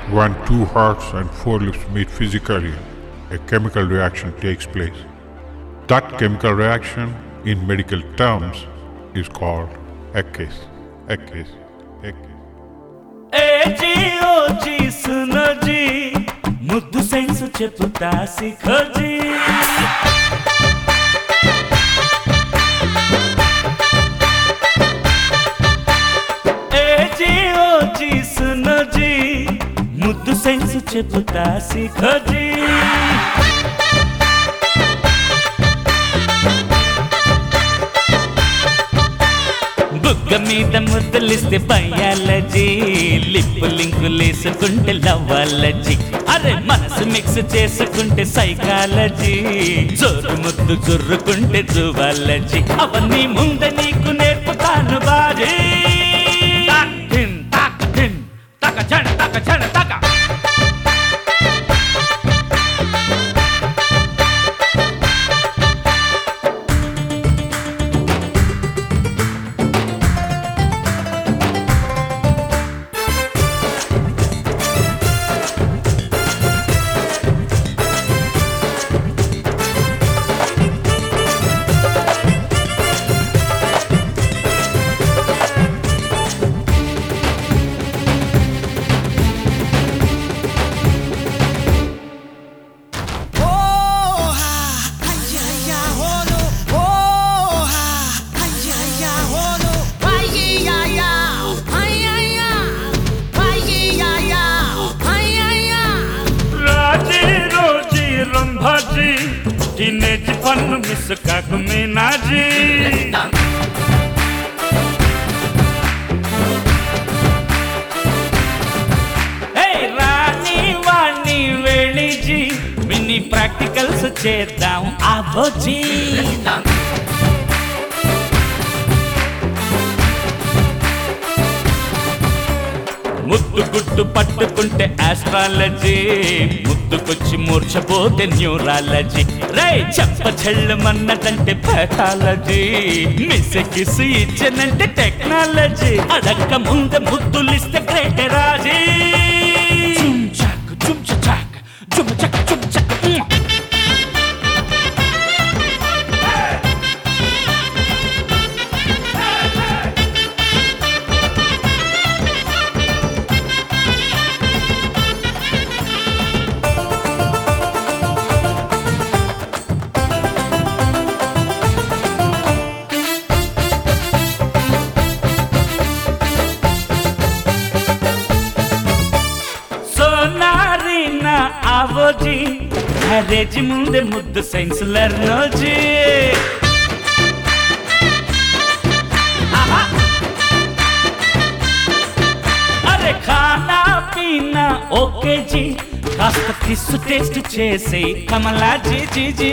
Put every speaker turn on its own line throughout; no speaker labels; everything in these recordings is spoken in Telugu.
When two hearts and four lips meet physically, a chemical reaction takes place. That chemical reaction, in medical terms, is called ECCASE. ECCASE. ECCASE.
ఏజీ ఓజీ సునోజీ ముద్దు సైన్స్ చెప్పుతా సిఖోజీ ఏజీ ఓజీ సునోజీ ముద్దు సైన్స్ చెప్పుతా సిఖోజీ బుగ్గ మీద ముద్దులిస్తే బయాలజీ లిప్పు లింకులేసుకుంటే లవ్వాలజీ అరే మనసు మిక్స్ చేసుకుంటే సైకాలజీ జోరు ముద్దు జుర్రుకుంటే జువాలజీ అవన్నీ ముంద నీకు నేర్పుతాను బాజీ తాక్ ధిన్, తాక్ ధిన్, తక జడ, తక జడ, తక. రాజీ రోజీ రంభాజీ టీనేజ్ పన్ను మిస్ కాకు మీనాజీ ఏయ్ రాణి వాణి వెళ్ళిజీ మినీ ప్రాక్టికల్స్ చేద్దాం ఆ బొజ్జీ ముద్దు గుడ్డు పట్టుకుంటే ఆస్ట్రాలజీ ముద్దుకొచ్చి మూర్చపోతే న్యూరాలజీ రే చెప్ప చెల్లమన్నదంటే పెథాలజీ మిస్ కిస్ ఇచ్చనంటే టెక్నాలజీ అడక్క ముందు ముద్దులిస్తే గ్రేట్ రాజీ చుమ్ చాక్ చుమ్ చాక్ చుమ్ చక్ చుమ్ చక్ ఉమ్. సోనారీనా ఆవోజీ మ్యారేజ్ ముందే ముద్దు సైన్స్ లర్నోజీ ఆహా. అరే ఖానా పీనా ఓకే జీ కాస్త కిస్సు టేస్ట్ చేసి కమలా జీ జీ జీ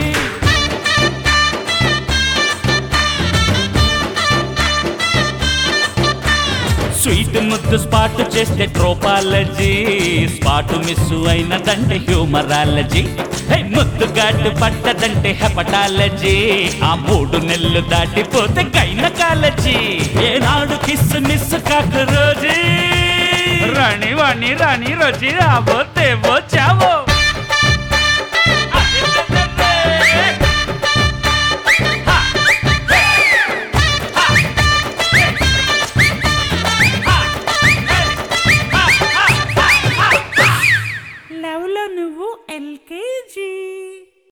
స్వీట్ ముద్దు స్పాట్ చేస్తే ట్రోపాలజీ స్పాట్ మిస్ అయినదంటే హ్యూమరాలజీ హే, ముద్దు గాడ్డు పట్టదంటే హెపటాలజీ ఆ మూడు నెలలు దాటిపోతే గైనకాలజీ ఏనాడు కిస్ మిస్ కాకు రోజీ రాణి వాణి రాణి రోజీ రాబోతే చావో
లవ్ లో నువ్వు ఎల్కే